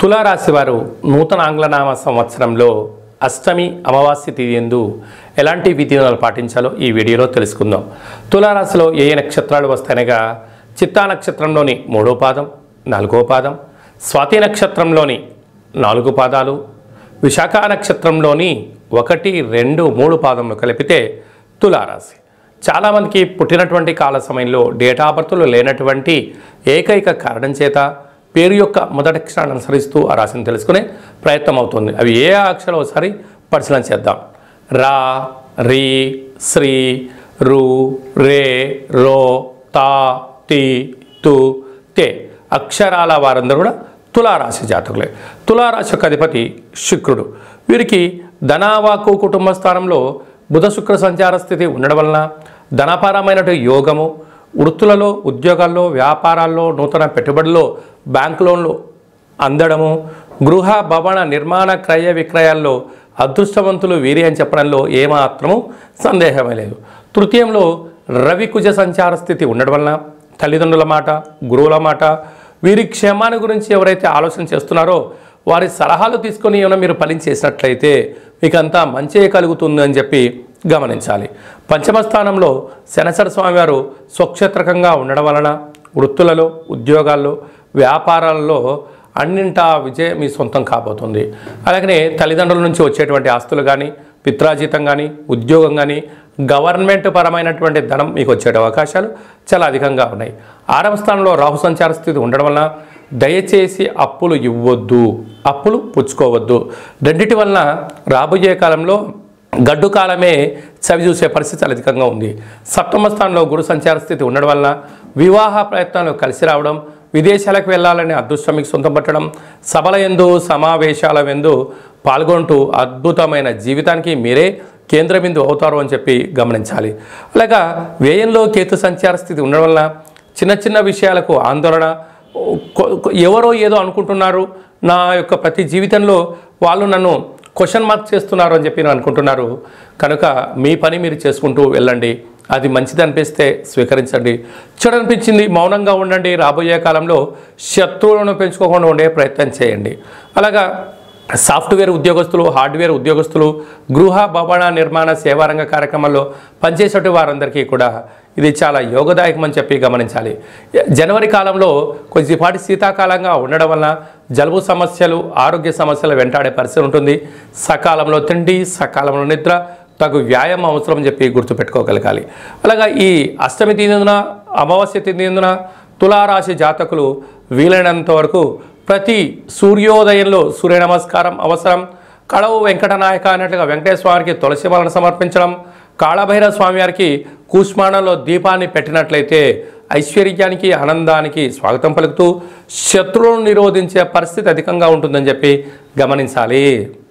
తులారాశి వారు నూతన ఆంగ్లనామ సంవత్సరంలో అష్టమి అమావాస్య తిథి ఎందు ఎలాంటి విధినాలు పాటించాలో ఈ వీడియోలో తెలుసుకుందాం తులారాశిలో ఏ ఏ నక్షత్రాలు వస్తాయనగా చిత్తా నక్షత్రంలోని మూడో పాదం నాలుగో పాదం స్వాతి నక్షత్రంలోని నాలుగు పాదాలు విశాఖ నక్షత్రంలోని ఒకటి రెండు మూడు పాదములు కలిపితే తులారాశి చాలామందికి పుట్టినటువంటి కాల సమయంలో డేటా బర్త్లు లేనటువంటి ఏకైక కారణం చేత పేరు యొక్క మొదటి అక్షరాన్ని అనుసరిస్తూ ఆ రాశిని తెలుసుకునే ప్రయత్నం అవుతుంది అవి ఏ అక్షరం ఒకసారి పరిశీలన చేద్దాం రా రీ శ్రీ రు రే రో తా తి తు తే అక్షరాల వారందరూ కూడా తులారాశి జాతకులే తులారాశి యొక్క అధిపతి శుక్రుడు వీరికి ధనావాకు కుటుంబ స్థానంలో బుధ శుక్ర సంచార స్థితి ఉండడం వలన ధనపరమైనటువంటి యోగము వృత్తులలో ఉద్యోగాల్లో వ్యాపారాల్లో నూతన పెట్టుబడుల్లో బ్యాంక్ లోన్లు అందడము గృహ భవన నిర్మాణ క్రయ విక్రయాల్లో అదృష్టవంతులు వీరి అని చెప్పడంలో ఏమాత్రము సందేహమే లేదు తృతీయంలో రవి కుజ సంచార స్థితి ఉండడం వలన తల్లిదండ్రుల మాట గురువుల మాట వీరి క్షేమాన్ని గురించి ఎవరైతే ఆలోచన చేస్తున్నారో వారి సలహాలు తీసుకొని ఏమైనా మీరు పని చేసినట్లయితే మీకు అంతా మంచే కలుగుతుంది అని చెప్పి గమనించాలి పంచమ స్థానంలో శనసర స్వామి వారు స్వక్షేత్రకంగా ఉండడం వలన వృత్తులలో ఉద్యోగాల్లో వ్యాపారాల్లో అన్నింటా విజయం మీ సొంతం కాబోతుంది అలాగనే తల్లిదండ్రుల నుంచి వచ్చేటువంటి ఆస్తులు కానీ పిత్రాజీతం కానీ ఉద్యోగం కానీ గవర్నమెంట్ పరమైనటువంటి ధనం మీకు వచ్చే అవకాశాలు చాలా అధికంగా ఉన్నాయి ఆరవ స్థానంలో రాహు సంచార స్థితి ఉండడం వలన దయచేసి అప్పులు ఇవ్వద్దు అప్పులు పుచ్చుకోవద్దు రెండిటి వలన రాబోయే కాలంలో గడ్డు కాలమే చవి చూసే పరిస్థితి చాలా అధికంగా ఉంది సప్తమ స్థానంలో గురు సంచార స్థితి ఉండడం వలన వివాహ ప్రయత్నాలు కలిసి రావడం విదేశాలకు వెళ్ళాలనే అదృష్టం మీకు సొంతం పట్టడం సభల ఎందు సమావేశాల ఎందు పాల్గొంటూ అద్భుతమైన జీవితానికి మీరే కేంద్ర బిందువు అవుతారు అని చెప్పి గమనించాలి అలాగా వ్యయంలో కేతు సంచార స్థితి ఉండడం వలన చిన్న చిన్న విషయాలకు ఆందోళన కొ- కొ- ఎవరో ఏదో అనుకుంటున్నారు నా యొక్క ప్రతి జీవితంలో వాళ్ళు నన్ను క్వశ్చన్ మార్క్ చేస్తున్నారు అని చెప్పి నేను అనుకుంటున్నారు కనుక మీ పని మీరు చేసుకుంటూ వెళ్ళండి అది మంచిది అనిపిస్తే స్వీకరించండి చెడు అనిపించింది మౌనంగా ఉండండి రాబోయే కాలంలో శత్రువులను పెంచుకోకుండా ఉండే ప్రయత్నం చేయండి అలాగా సాఫ్ట్వేర్ ఉద్యోగస్తులు హార్డ్వేర్ ఉద్యోగస్తులు గృహ భవన నిర్మాణ సేవారంగ కార్యక్రమాల్లో పనిచేసే వారందరికీ కూడా ఇది చాలా యోగదాయకం అని చెప్పి గమనించాలి జనవరి కాలంలో కొద్దిపాటి శీతాకాలంగా ఉండడం వలన జలుబు సమస్యలు ఆరోగ్య సమస్యలు వెంటాడే పరిస్థితి ఉంటుంది సకాలంలో తిండి సకాలంలో నిద్ర తగు వ్యాయామం అవసరం అని చెప్పి గుర్తుపెట్టుకోగలగాలి అలాగా ఈ అష్టమి తిందున అమావాస్య తిందున తులారాశి జాతకులు వీలైనంత వరకు ప్రతి సూర్యోదయంలో సూర్య నమస్కారం అవసరం కడవు వెంకటనాయక అన్నట్లుగా వెంకటేశ్వర స్వామికి తులసి మాలను సమర్పించడం కాళభైరవ స్వామి వారికి కూష్మాణంలో దీపాన్ని పెట్టినట్లయితే ఐశ్వర్యానికి ఆనందానికి స్వాగతం పలుకుతూ శత్రువులను నిరోధించే పరిస్థితి అధికంగా ఉంటుందని చెప్పి గమనించాలి